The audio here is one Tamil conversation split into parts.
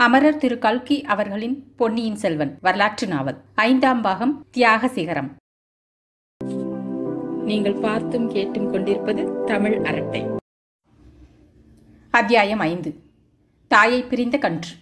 அமரர் திரு கல்கி அவர்களின் பொன்னியின் செல்வன் வரலாற்று நாவல் ஐந்தாம் பாகம் தியாக சிகரம் நீங்கள் பார்த்தும் கேட்டும் கொண்டிருப்பது தமிழ் அரட்டை அத்தியாயம் ஐந்து தாயை பிரிந்த கன்று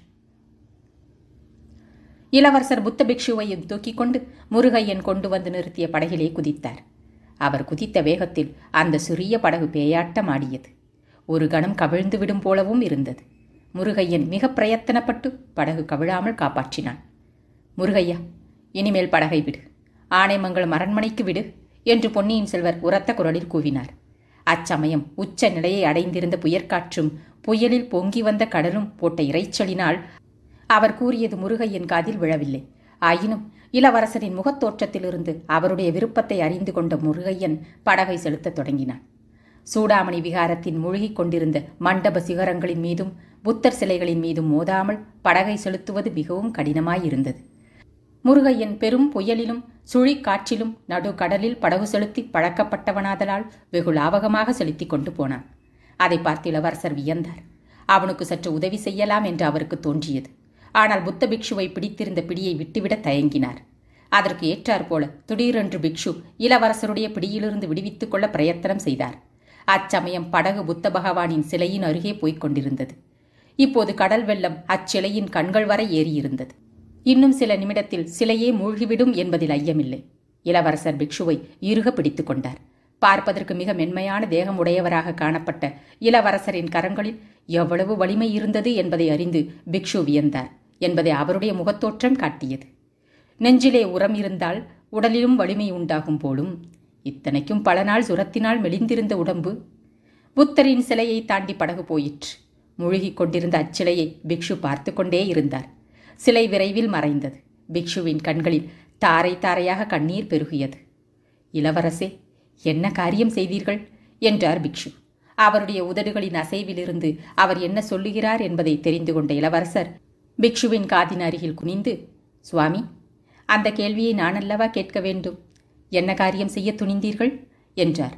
இளவரசர் புத்த பிக்ஷுவையும் தூக்கிக் கொண்டு முருகையன் கொண்டு வந்து நிறுத்திய படகிலே குதித்தார் அவர் குதித்த வேகத்தில் அந்த சிறிய படகு பேயாட்டம் ஆடியது ஒரு கணம் கவிழ்ந்து விடும் போலவும் இருந்தது முருகையன் மிக பிரயத்தனப்பட்டு படகு கவிழாமல் காப்பாற்றினான் முருகையா இனிமேல் படகை விடு ஆனைமங்கலம் அரண்மனைக்கு விடு என்று பொன்னியின் செல்வர் உரத்த குரலில் கூவினார் அச்சமயம் உச்ச நிலையை அடைந்திருந்த புயற்காற்றும் புயலில் பொங்கி வந்த கடலும் போட்ட இறைச்சலினால் அவர் கூறியது முருகையன் காதில் விழவில்லை ஆயினும் இளவரசரின் முகத்தோற்றத்திலிருந்து அவருடைய விருப்பத்தை அறிந்து கொண்ட முருகையன் படகை செலுத்தத் தொடங்கினான் சூடாமணி விகாரத்தின் மூழ்கிக் கொண்டிருந்த மண்டப சிகரங்களின் மீதும் புத்தர் சிலைகளின் மீதும் மோதாமல் படகை செலுத்துவது மிகவும் கடினமாயிருந்தது முருகையன் பெரும் புயலிலும் சுழிக்காற்றிலும் நடுக்கடலில் படகு செலுத்தி பழக்கப்பட்டவனாதலால் வெகு லாவகமாக செலுத்திக் கொண்டு போனான் அதை பார்த்து இளவரசர் வியந்தார் அவனுக்கு சற்று உதவி செய்யலாம் என்று அவருக்கு தோன்றியது ஆனால் புத்த பிக்ஷுவை பிடித்திருந்த பிடியை விட்டுவிட தயங்கினார் அதற்கு ஏற்றாற்போல திடீரென்று பிக்ஷு இளவரசருடைய பிடியிலிருந்து விடுவித்துக் கொள்ள பிரயத்தனம் செய்தார் அச்சமயம் படகு புத்த பகவானின் சிலையின் அருகே போய்க் கொண்டிருந்தது இப்போது கடல் வெள்ளம் அச்சிலையின் கண்கள் வரை ஏறியிருந்தது இன்னும் சில நிமிடத்தில் சிலையே மூழ்கிவிடும் என்பதில் ஐயமில்லை இளவரசர் பிக்ஷுவை இறுக பிடித்து கொண்டார் பார்ப்பதற்கு மிக மென்மையான தேகமுடையவராக காணப்பட்ட இளவரசரின் கரங்களில் எவ்வளவு வலிமை இருந்தது என்பதை அறிந்து பிக்ஷு வியந்தார் என்பதை அவருடைய முகத்தோற்றம் காட்டியது நெஞ்சிலே உரம் இருந்தால் உடலிலும் வலிமை உண்டாகும் போலும் இத்தனைக்கும் பல நாள் சுரத்தினால் மெலிந்திருந்த உடம்பு புத்தரின் சிலையை தாண்டி படகு போயிற்று மூழ்கிக் கொண்டிருந்த அச்சிலையை பிக்ஷு பார்த்து கொண்டே இருந்தார் சிலை விரைவில் மறைந்தது பிக்ஷுவின் கண்களில் தாரை தாரையாக கண்ணீர் பெருகியது இளவரசே என்ன காரியம் செய்தீர்கள் என்றார் பிக்ஷு அவருடைய உதடுகளின் அசைவிலிருந்து அவர் என்ன சொல்லுகிறார் என்பதை தெரிந்து கொண்ட இளவரசர் பிக்ஷுவின் காதின் அருகில் குனிந்து சுவாமி அந்த கேள்வியை நான் அல்லவா கேட்க வேண்டும் என்ன காரியம் செய்ய துணிந்தீர்கள் என்றார்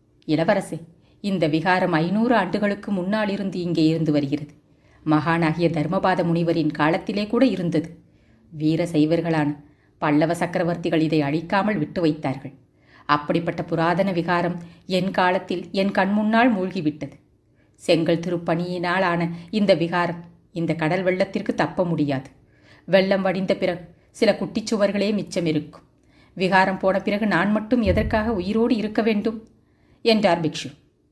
இளவரசே இந்த விகாரம் ஐநூறு ஆண்டுகளுக்கு முன்னால் இருந்து இங்கே இருந்து வருகிறது மகானாகிய தர்மபாத முனிவரின் காலத்திலே கூட இருந்தது வீர சைவர்களான பல்லவ சக்கரவர்த்திகள் இதை அழிக்காமல் விட்டு வைத்தார்கள் அப்படிப்பட்ட புராதன விகாரம் என் காலத்தில் என் கண் முன்னால் மூழ்கிவிட்டது செங்கல் திருப்பணியினால் ஆன இந்த விகாரம் இந்த கடல் வெள்ளத்திற்கு தப்ப முடியாது வெள்ளம் வடிந்த பிறகு சில குட்டிச்சுவர்களே மிச்சம் இருக்கும் விகாரம் போன பிறகு நான் மட்டும் எதற்காக உயிரோடு இருக்க வேண்டும் என்றார் பிக்ஷு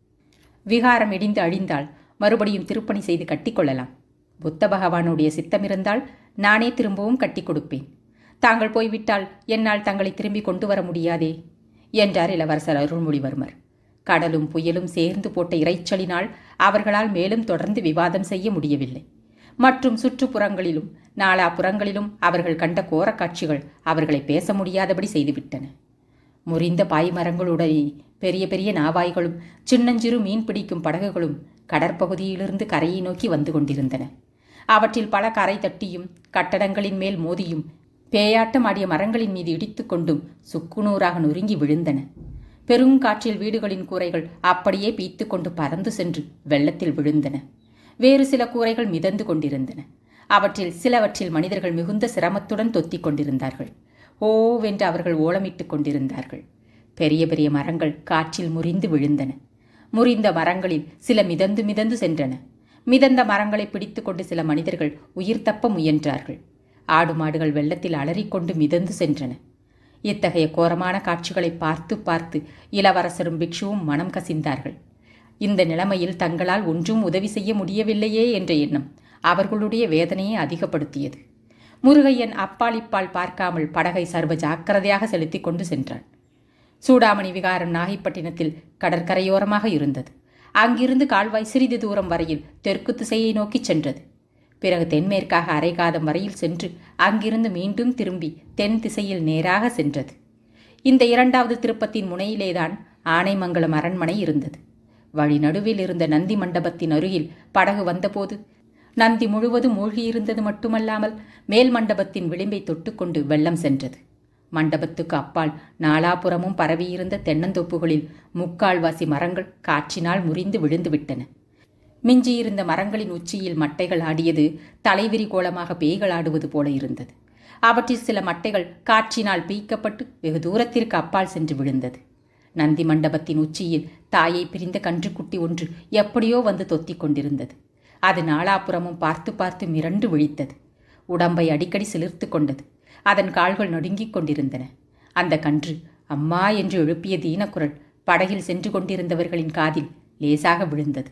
விகாரம் இடிந்து அழிந்தால் மறுபடியும் திருப்பணி செய்து கட்டிக்கொள்ளலாம் புத்த பகவானுடைய சித்தமிருந்தால் நானே திரும்பவும் கட்டி கொடுப்பேன் தாங்கள் போய்விட்டால் என்னால் தங்களை திரும்பி கொண்டு வர முடியாதே என்றார் இளவரசர் அருள்மொழிவர்மர் கடலும் புயலும் சேர்ந்து போட்ட இறைச்சலினால் அவர்களால் மேலும் தொடர்ந்து விவாதம் செய்ய முடியவில்லை மற்றும் சுற்றுப்புறங்களிலும் நாலாபுறங்களிலும் அவர்கள் கண்ட கோரக் காட்சிகள் அவர்களை பேச முடியாதபடி செய்துவிட்டன முறிந்த பாய்மரங்களுடனே பெரிய பெரிய நாவாய்களும் சின்னஞ்சிறு மீன் பிடிக்கும் படகுகளும் கடற்பகுதியிலிருந்து கரையை நோக்கி வந்து கொண்டிருந்தன அவற்றில் பல கரை தட்டியும் கட்டடங்களின் மேல் மோதியும் பேயாட்டம் ஆடிய மரங்களின் மீது இடித்துக்கொண்டும் சுக்குநூறாக நொறுங்கி விழுந்தன பெருங்காற்றில் வீடுகளின் கூரைகள் அப்படியே பீத்து கொண்டு பறந்து சென்று வெள்ளத்தில் விழுந்தன வேறு சில கூரைகள் மிதந்து கொண்டிருந்தன அவற்றில் சிலவற்றில் மனிதர்கள் மிகுந்த சிரமத்துடன் தொத்திக் கொண்டிருந்தார்கள் ஓவென்று அவர்கள் ஓலமிட்டுக் கொண்டிருந்தார்கள் பெரிய பெரிய மரங்கள் காற்றில் முறிந்து விழுந்தன முறிந்த மரங்களில் சில மிதந்து மிதந்து சென்றன மிதந்த மரங்களை பிடித்துக்கொண்டு சில மனிதர்கள் உயிர் தப்ப முயன்றார்கள் ஆடு மாடுகள் வெள்ளத்தில் அலறிக்கொண்டு மிதந்து சென்றன இத்தகைய கோரமான காட்சிகளை பார்த்து பார்த்து இளவரசரும் பிக்ஷுவும் மனம் கசிந்தார்கள் இந்த நிலைமையில் தங்களால் ஒன்றும் உதவி செய்ய முடியவில்லையே என்ற எண்ணம் அவர்களுடைய வேதனையை அதிகப்படுத்தியது முருகையன் அப்பால் இப்பால் பார்க்காமல் படகை சர்வ ஜாக்கிரதையாக செலுத்தி கொண்டு சென்றான் சூடாமணி விகாரம் நாகைப்பட்டினத்தில் கடற்கரையோரமாக இருந்தது அங்கிருந்து கால்வாய் சிறிது தூரம் வரையில் தெற்கு திசையை நோக்கிச் சென்றது பிறகு தென்மேற்காக அரைகாதம் வரையில் சென்று அங்கிருந்து மீண்டும் திரும்பி தென் திசையில் நேராக சென்றது இந்த இரண்டாவது திருப்பத்தின் முனையிலேதான் ஆனைமங்கலம் அரண்மனை இருந்தது வழி நடுவில் இருந்த நந்தி மண்டபத்தின் அருகில் படகு வந்தபோது நந்தி முழுவதும் மூழ்கியிருந்தது மட்டுமல்லாமல் மேல் மண்டபத்தின் விளிம்பை தொட்டுக்கொண்டு வெள்ளம் சென்றது மண்டபத்துக்கு அப்பால் நாலாபுறமும் பரவியிருந்த தென்னந்தோப்புகளில் முக்கால்வாசி மரங்கள் காற்றினால் முறிந்து விழுந்து விட்டன மிஞ்சியிருந்த மரங்களின் உச்சியில் மட்டைகள் ஆடியது தலைவிரி கோலமாக பேய்கள் ஆடுவது போல இருந்தது அவற்றில் சில மட்டைகள் காற்றினால் பீய்க்கப்பட்டு வெகு தூரத்திற்கு அப்பால் சென்று விழுந்தது நந்தி மண்டபத்தின் உச்சியில் தாயை பிரிந்த கன்றுக்குட்டி ஒன்று எப்படியோ வந்து தொத்திக் கொண்டிருந்தது அது நாலாபுறமும் பார்த்து பார்த்து மிரண்டு விழித்தது உடம்பை அடிக்கடி சிலிர்த்து கொண்டது அதன் கால்கள் நடுங்கிக் கொண்டிருந்தன அந்த கன்று அம்மா என்று எழுப்பிய தீனக்குரல் படகில் சென்று கொண்டிருந்தவர்களின் காதில் லேசாக விழுந்தது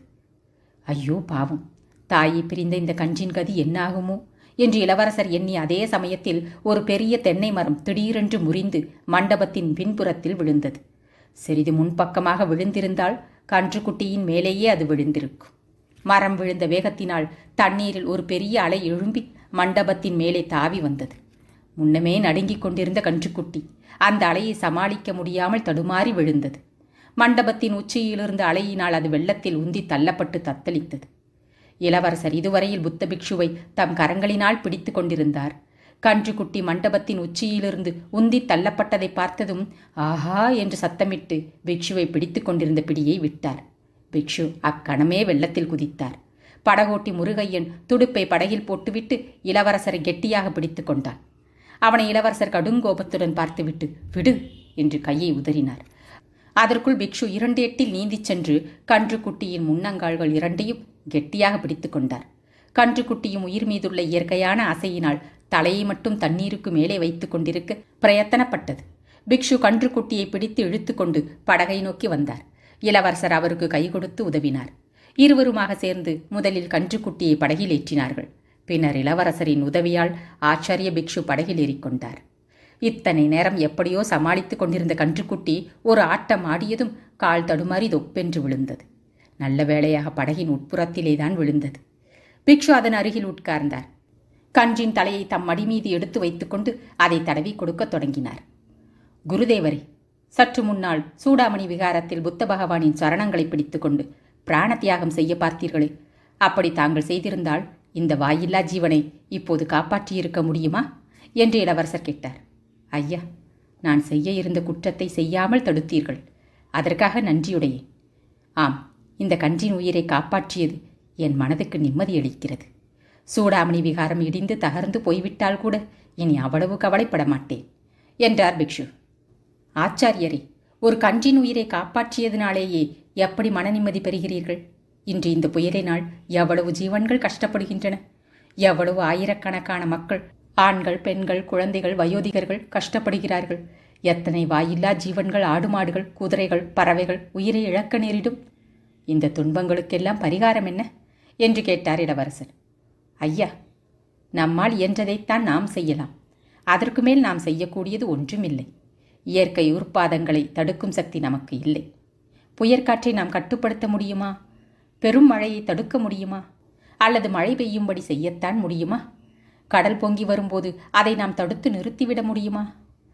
ஐயோ பாவம் தாயை பிரிந்த இந்த கன்றின் கதி என்னாகுமோ என்று இளவரசர் எண்ணி அதே சமயத்தில் ஒரு பெரிய தென்னை மரம் திடீரென்று முறிந்து மண்டபத்தின் பின்புறத்தில் விழுந்தது சிறிது முன்பக்கமாக விழுந்திருந்தால் கன்றுக்குட்டியின் மேலேயே அது விழுந்திருக்கும் மரம் விழுந்த வேகத்தினால் தண்ணீரில் ஒரு பெரிய அலை எழும்பி மண்டபத்தின் மேலே தாவி வந்தது முன்னமே நடுங்கிக் கொண்டிருந்த கன்றுக்குட்டி அந்த அலையை சமாளிக்க முடியாமல் தடுமாறி விழுந்தது மண்டபத்தின் உச்சியிலிருந்து அலையினால் அது வெள்ளத்தில் உந்தி தள்ளப்பட்டு தத்தளித்தது இளவரசர் இதுவரையில் புத்த பிக்ஷுவை தம் கரங்களினால் பிடித்து கொண்டிருந்தார் கன்றுக்குட்டி மண்டபத்தின் உச்சியிலிருந்து உந்தி தள்ளப்பட்டதை பார்த்ததும் ஆஹா என்று சத்தமிட்டு பிக்ஷுவை பிடித்து கொண்டிருந்த பிடியை விட்டார் பிக்ஷு அக்கணமே வெள்ளத்தில் குதித்தார் படகோட்டி முருகையன் துடுப்பை படகில் போட்டுவிட்டு இளவரசரை கெட்டியாக பிடித்து கொண்டார் அவனை இளவரசர் கடுங்கோபத்துடன் பார்த்துவிட்டு விடு என்று கையை உதறினார் அதற்குள் பிக்ஷு இரண்டு எட்டில் நீந்திச் சென்று கன்றுக்குட்டியின் முன்னங்கால்கள் இரண்டையும் கெட்டியாக பிடித்து கொண்டார் கன்றுக்குட்டியும் உயிர் மீதுள்ள இயற்கையான ஆசையினால் தலையை மட்டும் தண்ணீருக்கு மேலே வைத்து கொண்டிருக்க பிரயத்தனப்பட்டது பிக்ஷு கன்றுக்குட்டியை பிடித்து இழுத்துக்கொண்டு படகை நோக்கி வந்தார் இளவரசர் அவருக்கு கை கொடுத்து உதவினார் இருவருமாக சேர்ந்து முதலில் கன்றுக்குட்டியை படகில் ஏற்றினார்கள் பின்னர் இளவரசரின் உதவியால் ஆச்சாரிய பிக்ஷு படகில் ஏறிக்கொண்டார் இத்தனை நேரம் எப்படியோ சமாளித்துக் கொண்டிருந்த கன்றுக்குட்டி ஒரு ஆட்டம் ஆடியதும் கால் தடுமாறி தொப்பென்று விழுந்தது நல்ல வேளையாக படகின் உட்புறத்திலேதான் விழுந்தது பிக்ஷு அதன் அருகில் உட்கார்ந்தார் கன்றின் தலையை தம் மடி மீது எடுத்து வைத்துக்கொண்டு அதை தடவி கொடுக்கத் தொடங்கினார் குருதேவரே சற்று முன்னால் சூடாமணி விகாரத்தில் புத்த பகவானின் சரணங்களை பிடித்துக்கொண்டு பிராண தியாகம் செய்ய பார்த்தீர்களே அப்படி தாங்கள் செய்திருந்தால் இந்த வாயில்லா ஜீவனை இப்போது காப்பாற்றியிருக்க முடியுமா என்று இளவரசர் கேட்டார் ஐயா நான் செய்ய இருந்த குற்றத்தை செய்யாமல் தடுத்தீர்கள் அதற்காக நன்றியுடையேன் ஆம் இந்த கன்றின் உயிரை காப்பாற்றியது என் மனதுக்கு நிம்மதியளிக்கிறது சூடாமணி விகாரம் இடிந்து தகர்ந்து போய்விட்டால் கூட இனி அவ்வளவு கவலைப்பட மாட்டேன் என்றார் பிக்ஷு ஆச்சாரியரே ஒரு கன்றின் உயிரை காப்பாற்றியதினாலேயே எப்படி மன நிம்மதி பெறுகிறீர்கள் இன்று இந்த புயலினால் எவ்வளவு ஜீவன்கள் கஷ்டப்படுகின்றன எவ்வளவு ஆயிரக்கணக்கான மக்கள் ஆண்கள் பெண்கள் குழந்தைகள் வயோதிகர்கள் கஷ்டப்படுகிறார்கள் எத்தனை வாயில்லா ஜீவன்கள் ஆடு மாடுகள் குதிரைகள் பறவைகள் உயிரை இழக்க நேரிடும் இந்த துன்பங்களுக்கெல்லாம் பரிகாரம் என்ன என்று கேட்டார் இளவரசர் ஐயா நம்மால் இயன்றதைத்தான் நாம் செய்யலாம் அதற்கு மேல் நாம் செய்யக்கூடியது ஒன்றுமில்லை இயற்கை உற்பாதங்களை தடுக்கும் சக்தி நமக்கு இல்லை புயற்காற்றை நாம் கட்டுப்படுத்த முடியுமா பெரும் மழையை தடுக்க முடியுமா அல்லது மழை பெய்யும்படி செய்யத்தான் முடியுமா கடல் பொங்கி வரும்போது அதை நாம் தடுத்து நிறுத்திவிட முடியுமா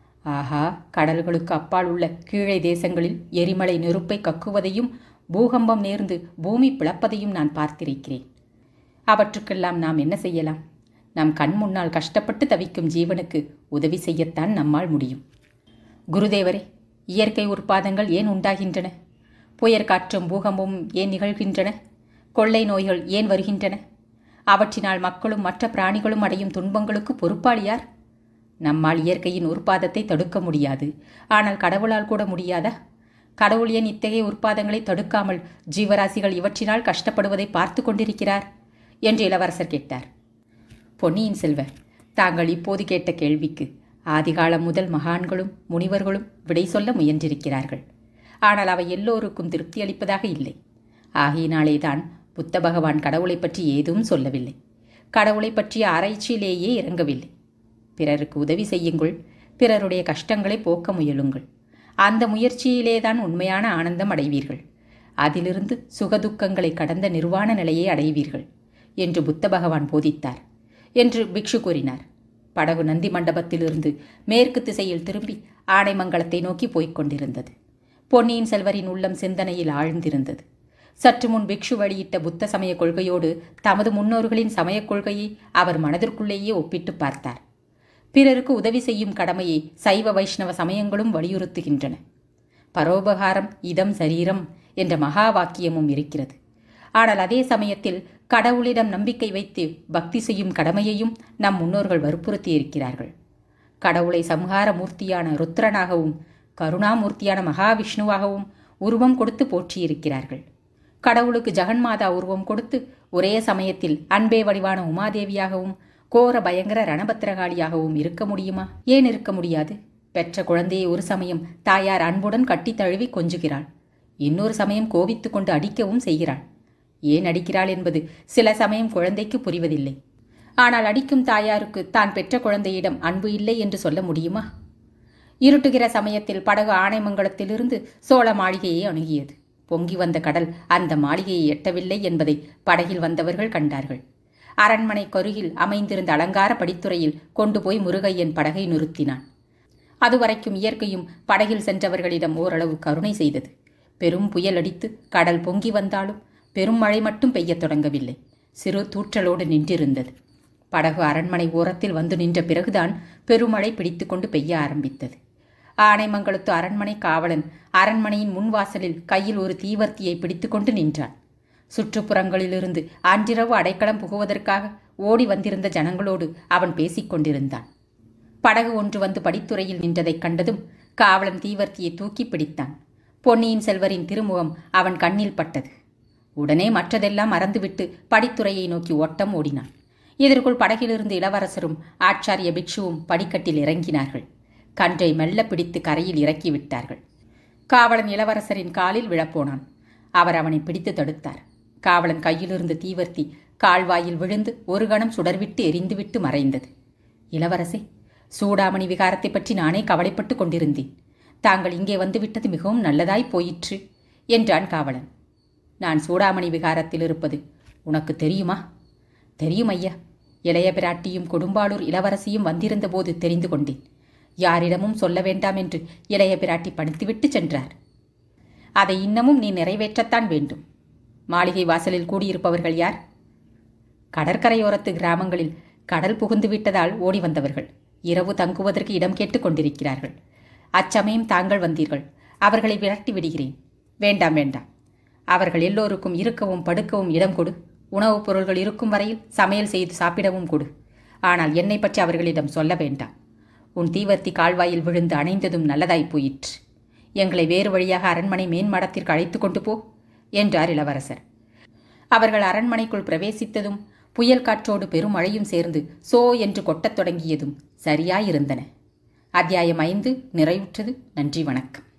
ஆஹா கடல்களுக்கு அப்பால் உள்ள கீழே தேசங்களில் எரிமலை நெருப்பை கக்குவதையும் பூகம்பம் நேர்ந்து பூமி பிளப்பதையும் நான் பார்த்திருக்கிறேன் அவற்றுக்கெல்லாம் நாம் என்ன செய்யலாம் நம் கண் முன்னால் கஷ்டப்பட்டு தவிக்கும் ஜீவனுக்கு உதவி செய்யத்தான் நம்மால் முடியும் குருதேவரே இயற்கை உற்பாதங்கள் ஏன் உண்டாகின்றன புயற்காற்றும் பூகம்பமும் ஏன் நிகழ்கின்றன கொள்ளை நோய்கள் ஏன் வருகின்றன அவற்றினால் மக்களும் மற்ற பிராணிகளும் அடையும் துன்பங்களுக்கு பொறுப்பாளி யார் நம்மால் இயற்கையின் உற்பாதத்தை தடுக்க முடியாது ஆனால் கடவுளால் கூட முடியாதா கடவுள் ஏன் இத்தகைய உற்பாதங்களை தடுக்காமல் ஜீவராசிகள் இவற்றினால் கஷ்டப்படுவதை பார்த்து கொண்டிருக்கிறார் என்று இளவரசர் கேட்டார் பொன்னியின் செல்வ தாங்கள் இப்போது கேட்ட கேள்விக்கு ஆதிகாலம் முதல் மகான்களும் முனிவர்களும் விடை சொல்ல முயன்றிருக்கிறார்கள் ஆனால் அவை எல்லோருக்கும் திருப்தி அளிப்பதாக இல்லை ஆகையினாலேதான் புத்த பகவான் கடவுளை பற்றி ஏதும் சொல்லவில்லை கடவுளை பற்றிய ஆராய்ச்சியிலேயே இறங்கவில்லை பிறருக்கு உதவி செய்யுங்கள் பிறருடைய கஷ்டங்களை போக்க முயலுங்கள் அந்த முயற்சியிலேதான் உண்மையான ஆனந்தம் அடைவீர்கள் அதிலிருந்து சுகதுக்கங்களை கடந்த நிர்வாண நிலையை அடைவீர்கள் என்று புத்த பகவான் போதித்தார் என்று பிக்ஷு கூறினார் படகு நந்தி மண்டபத்திலிருந்து மேற்கு திசையில் திரும்பி ஆனைமங்கலத்தை நோக்கி போய்க் கொண்டிருந்தது பொன்னியின் செல்வரின் உள்ளம் சிந்தனையில் ஆழ்ந்திருந்தது சற்று முன் பிக்ஷு வெளியிட்ட புத்த சமய கொள்கையோடு தமது முன்னோர்களின் சமயக் கொள்கையை அவர் மனதிற்குள்ளேயே ஒப்பிட்டு பார்த்தார் பிறருக்கு உதவி செய்யும் கடமையை சைவ வைஷ்ணவ சமயங்களும் வலியுறுத்துகின்றன பரோபகாரம் இதம் சரீரம் என்ற மகா வாக்கியமும் இருக்கிறது ஆனால் அதே சமயத்தில் கடவுளிடம் நம்பிக்கை வைத்து பக்தி செய்யும் கடமையையும் நம் முன்னோர்கள் வற்புறுத்தி இருக்கிறார்கள் கடவுளை சம்ஹார மூர்த்தியான ருத்ரனாகவும் கருணாமூர்த்தியான மகாவிஷ்ணுவாகவும் உருவம் கொடுத்து போற்றியிருக்கிறார்கள் கடவுளுக்கு ஜெகன்மாதா உருவம் கொடுத்து ஒரே சமயத்தில் அன்பே வடிவான உமாதேவியாகவும் கோர பயங்கர ரணபத்திரகாளியாகவும் இருக்க முடியுமா ஏன் இருக்க முடியாது பெற்ற குழந்தையை ஒரு சமயம் தாயார் அன்புடன் கட்டி தழுவி கொஞ்சுகிறாள் இன்னொரு சமயம் கோவித்து கொண்டு அடிக்கவும் செய்கிறாள் ஏன் அடிக்கிறாள் என்பது சில சமயம் குழந்தைக்கு புரிவதில்லை ஆனால் அடிக்கும் தாயாருக்கு தான் பெற்ற குழந்தையிடம் அன்பு இல்லை என்று சொல்ல முடியுமா இருட்டுகிற சமயத்தில் படகு ஆனைமங்கலத்திலிருந்து சோழ மாளிகையை அணுகியது பொங்கி வந்த கடல் அந்த மாளிகையை எட்டவில்லை என்பதை படகில் வந்தவர்கள் கண்டார்கள் அரண்மனை கருகில் அமைந்திருந்த அலங்கார படித்துறையில் கொண்டு போய் முருகையன் படகை நிறுத்தினான் அதுவரைக்கும் இயற்கையும் படகில் சென்றவர்களிடம் ஓரளவு கருணை செய்தது பெரும் புயல் அடித்து கடல் பொங்கி வந்தாலும் பெரும் மழை மட்டும் பெய்யத் தொடங்கவில்லை சிறு தூற்றலோடு நின்றிருந்தது படகு அரண்மனை ஓரத்தில் வந்து நின்ற பிறகுதான் பெருமழை பிடித்துக்கொண்டு பெய்ய ஆரம்பித்தது ஆனைமங்கலத்து அரண்மனை காவலன் அரண்மனையின் முன்வாசலில் கையில் ஒரு தீவர்த்தியை பிடித்துக்கொண்டு நின்றான் சுற்றுப்புறங்களிலிருந்து அன்றிரவு அடைக்கலம் புகுவதற்காக ஓடி வந்திருந்த ஜனங்களோடு அவன் பேசிக் கொண்டிருந்தான் படகு ஒன்று வந்து படித்துறையில் நின்றதைக் கண்டதும் காவலன் தீவர்த்தியை தூக்கி பிடித்தான் பொன்னியின் செல்வரின் திருமுகம் அவன் கண்ணில் பட்டது உடனே மற்றதெல்லாம் மறந்துவிட்டு படித்துறையை நோக்கி ஓட்டம் ஓடினான் இதற்குள் படகிலிருந்து இளவரசரும் ஆச்சாரிய பிக்ஷுவும் படிக்கட்டில் இறங்கினார்கள் கன்றை மெல்ல பிடித்து கரையில் இறக்கி விட்டார்கள் காவலன் இளவரசரின் காலில் விழப்போனான் அவர் அவனை பிடித்து தடுத்தார் காவலன் கையிலிருந்த தீவர்த்தி கால்வாயில் விழுந்து ஒரு கணம் சுடர்விட்டு எரிந்துவிட்டு மறைந்தது இளவரசே சூடாமணி விகாரத்தை பற்றி நானே கவலைப்பட்டு கொண்டிருந்தேன் தாங்கள் இங்கே வந்துவிட்டது மிகவும் நல்லதாய் போயிற்று என்றான் காவலன் நான் சூடாமணி விகாரத்தில் இருப்பது உனக்கு தெரியுமா தெரியும் ஐயா இளைய பிராட்டியும் கொடும்பாளூர் இளவரசியும் வந்திருந்த போது தெரிந்து கொண்டேன் யாரிடமும் சொல்ல வேண்டாம் என்று இளைய பிராட்டி பணித்துவிட்டு சென்றார் அதை இன்னமும் நீ நிறைவேற்றத்தான் வேண்டும் மாளிகை வாசலில் கூடியிருப்பவர்கள் யார் கடற்கரையோரத்து கிராமங்களில் கடல் புகுந்து விட்டதால் ஓடி வந்தவர்கள் இரவு தங்குவதற்கு இடம் கேட்டுக் கொண்டிருக்கிறார்கள் அச்சமயம் தாங்கள் வந்தீர்கள் அவர்களை விரட்டி விடுகிறேன் வேண்டாம் வேண்டாம் அவர்கள் எல்லோருக்கும் இருக்கவும் படுக்கவும் இடம் கொடு உணவுப் பொருள்கள் இருக்கும் வரையில் சமையல் செய்து சாப்பிடவும் கொடு ஆனால் என்னை பற்றி அவர்களிடம் சொல்ல வேண்டாம் உன் தீவர்த்தி கால்வாயில் விழுந்து அணைந்ததும் நல்லதாய் போயிற்று எங்களை வேறு வழியாக அரண்மனை மேன்மாடத்திற்கு அழைத்து கொண்டு போ என்றார் இளவரசர் அவர்கள் அரண்மனைக்குள் பிரவேசித்ததும் புயல் காற்றோடு பெரும் மழையும் சேர்ந்து சோ என்று கொட்டத் தொடங்கியதும் சரியாயிருந்தன அத்தியாயம் ஐந்து நிறைவுற்றது நன்றி வணக்கம்